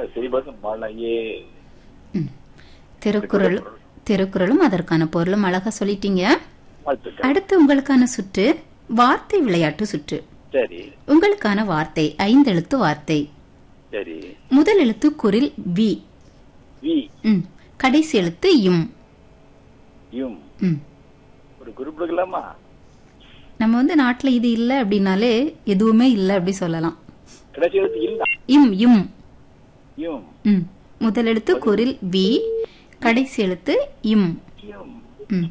செய்வது மழையே ம். திருக்குறள் திருக்குறளும் அதற்கான பொருளும் அழகா சொல்லிட்டீங்க வாழ்த்துக்கள் அடுத்து உங்களுக்கான சுற்று வார்த்தை விளையாட்டு சுற்று சரி உங்களுக்கான வார்த்தை ஐந்தெழுத்து வார்த்தை சரி முதல் எழுத்து குரில் வி வி ம். கடைசி எழுத்து இம் யும் ம். ஒரு குறிப்பு எடுக்கலாமா நம்ம வந்து நாட்டுல இது இல்ல அப்படின்னாலே எதுவுமே இல்ல அப்படி சொல்லலாம் கடைசி எழுத்து இல்ல இம் இம் யும் ம். முதல் எழுத்து குரில் வி கடைசி எழுத்து இம் யும் ம்.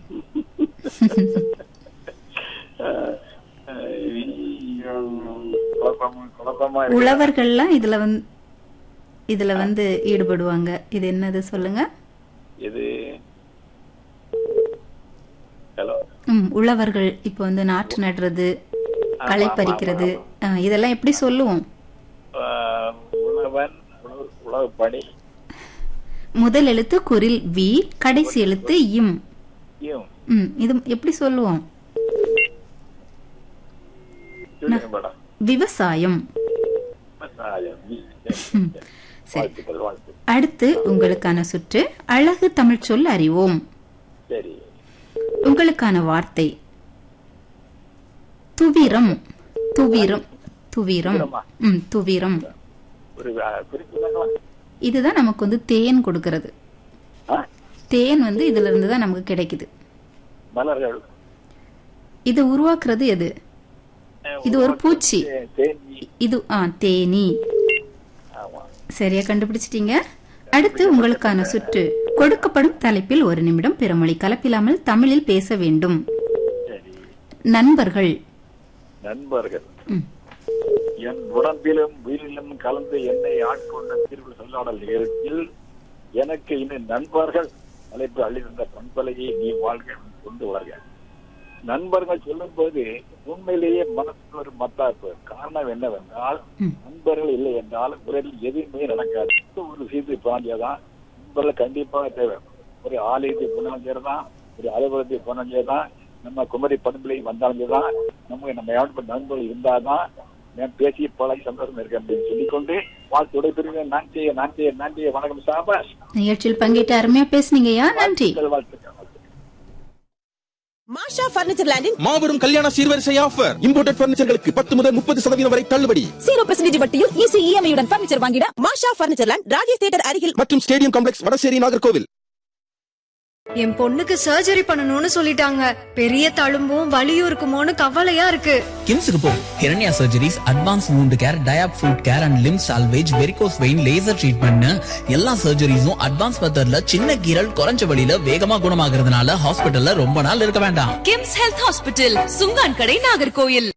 அஹ், யும். குழப்பமா குழப்பமா இருக்கு உழவர்கள்லாம் இதுல வந்து இதுல வந்து ஈடுபடுவாங்க இது என்னது சொல்லுங்க இது ஹலோ ம் உழவர்கள் இப்போ வந்து நாற்று நடுறது களை பறிக்கிறது ஆ, இதெல்லாம் எப்படி சொல்லுவோம் உழவன் உழவு- உழவு பணி முதல் எழுத்து குரில் வி கடைசி எழுத்து இம் யும் ம் இது எப்படி சொல்லுவோம் சொல்லுங்க மேடம் விவசாயம் விவசாயம் வி. ம். சரி வாழ்த்துக்கள் வாழ்த்து அடுத்து உங்களுக்கான சுற்று அழகு தமிழ் சொல் அறிவோம் சரி உங்களுக்கான வார்த்தை துவிரம் துவிரம் துவிரம் ம் துவிரம் ஒரு அஹ், குறிப்பு தாங்களா? இதுதான் நமக்கு வந்து தேன் கொடுக்கறது ஆ? தேன் வந்து இதுல இருந்து தான் நமக்கு கிடைக்குது மலர்கள் இது உருவாக்குறது எது இது ஒரு பூச்சி தே- தேனி இது ஆ தேனி ஆமா சரியா கண்டுபிடிச்சிட்டீங்க அடுத்து உங்களுக்கான சுற்று கொடுக்கப்படும் தலைப்பில் ஒரு நிமிடம் பிறமொழி கலப்பில்லாமல் தமிழில் பேச வேண்டும் சரி நண்பர்கள் நண்பர்கள் ம். என் உடம்பிலும் உயிரிலும் கலந்து என்னை ஆட்கொண்ட தீர்வு சொல்லாடல் நிகழ்ச்சியில் எனக்கு இன்னும் நண்பர்கள் அழைப்பு அளித்த பண்பலையை நீ வாழ்க கொண்டு வளர்க நண்பர்கள் சொல்லும் போது உண்மையிலேயே மனசுக்கு ஒரு மத்தாப்பு காரணம் என்னவென்றால் ம். நண்பர்கள் இல்லை என்றால் உலகில் எதுவுமே நடக்காது ஒரு சீட்டு போனாஞ்சேதான் நண்பர்கள் கண்டிப்பாக தேவை ஒரு ஆலயத்துக்கு போனாலும் சரிதான் ஒரு அலுவலகத்துக்கு போனாலும் சரிதான் நம்ம குமரி பண்புலை வந்தாலும் சரிதான் நம்ம நம்ம யாரும் நண்பர்கள் இருந்தாதான் நான் பேசி பழகி சந்தோஷம் இருக்கு அப்படின்னு சொல்லிக்கொண்டு வாழ்த்து உடைப்பிரிவு நான் செய்ய நான் செய்ய நான் செய்ய வணக்கம் சாபாஷ் நிகழ்ச்சியில் பங்கேற்று அருமையா பேசுனீங்கய்யா நன்றி வாழ்த்துக்கள், வாழ்த்துக்கள் வாழ்த்துக்கள். மாஷா பர்னிச்சர் லேண்டில் மாபெரும் கல்யாண சீர்வரிசை ஆஃபர் இம்போர்ட்டட் பர்னிச்சர்களுக்கு பத்து முதல் முப்பது சதவீதம் வரை தள்ளுபடி ஜீரோ பர்சன்டேஜ் வட்டியில் ஈஸி இஎம்ஐயுடன் பர்னிச்சர் வாங்கிட Masha furniture land Rajesh theatre அருகில் மற்றும் ஸ்டேடியம் காம்ப்ளெக்ஸ் வடசேரி நாகர்கோவில் என் பொண்ணுக்கு சர்ஜரி பண்ணணும்னு சொல்லிட்டாங்க பெரிய தழும்பும் வலியும் இருக்குமோன்னு கவலையா இருக்கு கிம்ஸுக்கு போ Hiranya surgeries advanced wound care diabetic foot care and limb salvage varicose vein laser treatment எல்லா சர்ஜரிஸும் அட்வான்ஸ் மெத்தட்ல சின்ன கீரல் குறைஞ்ச வழியில வேகமா குணமாகறதுனால ஹாஸ்பிட்டல்ல ரொம்ப நாள் இருக்க வேண்டாம் கிம்ஸ் ஹெல்த் ஹாஸ்பிட்டல் சுங்கான் கடை நாகர்கோயில்